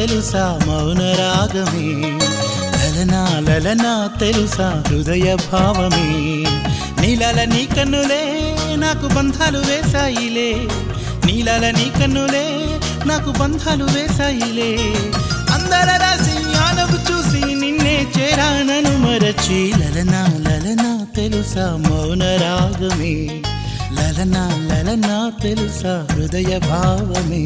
తెలుసా మౌన రాగమే లలనా లలనా తెలుసా హృదయ భావమే నీలల నీ కన్నులే నాకు బంధాలు వేసాయిలే నీలల నీ కన్నులే నాకు బంధాలు వేసాయిలే అందర రాసి ఆనవు చూసి నిన్నే చేరానను మరచి లలనా లలనా తెలుసా మౌన రాగమే లలనా లలనా తెలుసా హృదయ భావమే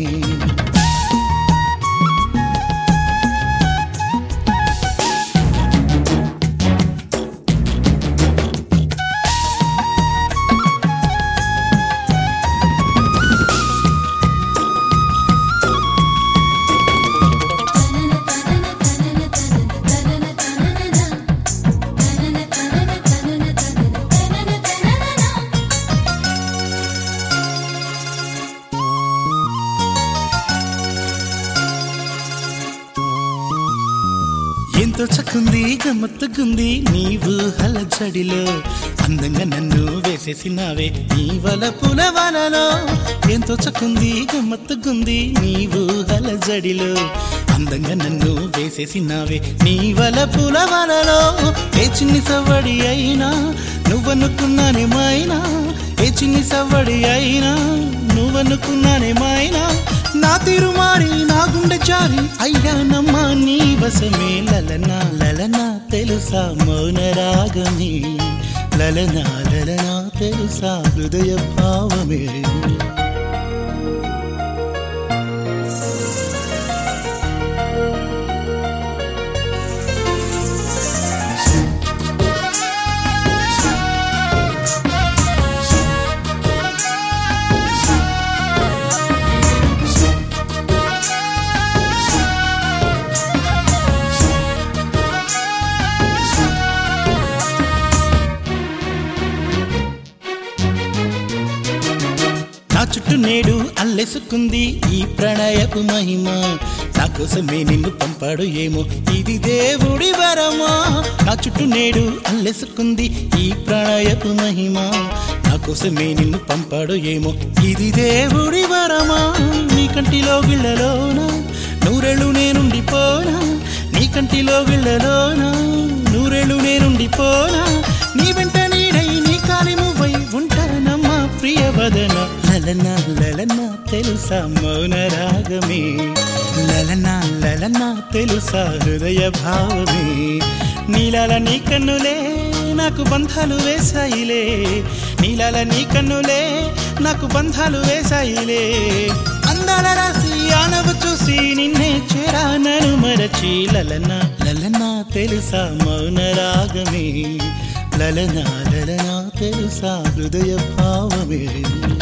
ఎంతో చక్కుంది గమ్మత్తుకుంది నీవు హలజడిలో అందంగా నన్ను వేసేసినావే నీ వల పుల వలలో ఎంతో చక్కుంది గమ్మత్తుకుంది నీవు హలజడిలో అందంగా నన్ను వేసేసినావే నీ వల పుల వలలో ఏ చిన్ని సవ్వడి అయినా నువ్వనుకున్నానే మైనా ఏ చిన్ని సవ్వడి అయినా నువ్వనుకున్నానే మైనా నా తిరుమారి నా గుండె జారి అయ్యానమ్మా నీ వశమే లలనా లలనా తెలుసా మౌన రాగమే లలనా లలనా తెలుసా హృదయ భావమే నా చుట్టూ నేడు అల్లెసుకుంది ఈ ప్రణయపు మహిమ నా కోసమే నిన్ను పంపాడు ఏమో ఇది దేవుడి వరమా నా చుట్టూ నేడు అల్లెసుకుంది ఈ ప్రణయపు మహిమ నా కోసమే నిన్ను పంపాడు ఏమో ఇది దేవుడి వరమా నీ కంటిలో గిళ్ళలోనా నూరెళ్ళు నేనుండిపోనా నీ కంటిలో గిళ్ళలోనా నూరెళ్ళు నేనుండిపోనా నీ వెంట నీడై నీ కాలి మువ్వై ఉంటానమ్మా ప్రియవదన లలనా లలనా తెలుసా మౌన రాగమే లలనా లలనా తెలుసా హృదయ భావమే నీలాల నీ కన్నులే నాకు బంధాలు వేసాయిలే నీలాల నీ కన్నులే నాకు బంధాలు వేసాయిలే అందాల రాసి ఆనవ చూసి నిన్నే చేరానను మరచి లలనా లలనా తెలుసా మౌన రాగమే లలనా లలనా తెలుసా హృదయ భావమే